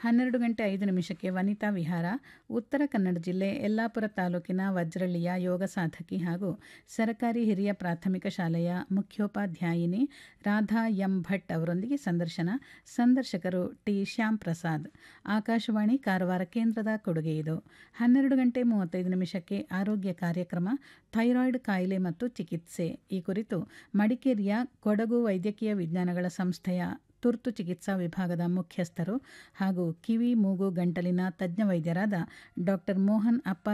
ಹನ್ನೆರಡು ಗಂಟೆ ಐದು ನಿಮಿಷಕ್ಕೆ ವನಿತಾ ವಿಹಾರ ಉತ್ತರ ಕನ್ನಡ ಜಿಲ್ಲೆ ಯಲ್ಲಾಪುರ ತಾಲೂಕಿನ ವಜ್ರಳ್ಳಿಯ ಯೋಗ ಸಾಧಕಿ ಹಾಗೂ ಸರಕಾರಿ ಹಿರಿಯ ಪ್ರಾಥಮಿಕ ಶಾಲೆಯ ಮುಖ್ಯೋಪಾಧ್ಯಾಯಿನಿ ರಾಧಾ ಎಂ ಭಟ್ ಅವರೊಂದಿಗೆ ಸಂದರ್ಶನ ಸಂದರ್ಶಕರು ಟಿ ಶ್ಯಾಮ್ ಪ್ರಸಾದ್ ಆಕಾಶವಾಣಿ ಕಾರವಾರ ಕೇಂದ್ರದ ಕೊಡುಗೆ ಇದು ಹನ್ನೆರಡು ಗಂಟೆ ಮೂವತ್ತೈದು ನಿಮಿಷಕ್ಕೆ ಆರೋಗ್ಯ ಕಾರ್ಯಕ್ರಮ ಥೈರಾಯ್ಡ್ ಕಾಯಿಲೆ ಮತ್ತು ಚಿಕಿತ್ಸೆ ಈ ಕುರಿತು ಮಡಿಕೇರಿಯ ಕೊಡಗು ವೈದ್ಯಕೀಯ ವಿಜ್ಞಾನಗಳ ಸಂಸ್ಥೆಯ ತುರ್ತು ಚಿಕಿತ್ಸಾ ವಿಭಾಗದ ಮುಖ್ಯಸ್ಥರು ಹಾಗೂ ಕಿವಿ ಮೂಗು ಗಂಟಲಿನ ತಜ್ಞ ವೈದ್ಯರಾದ ಡಾಕ್ಟರ್ ಮೋಹನ್ ಅಪ್ಪ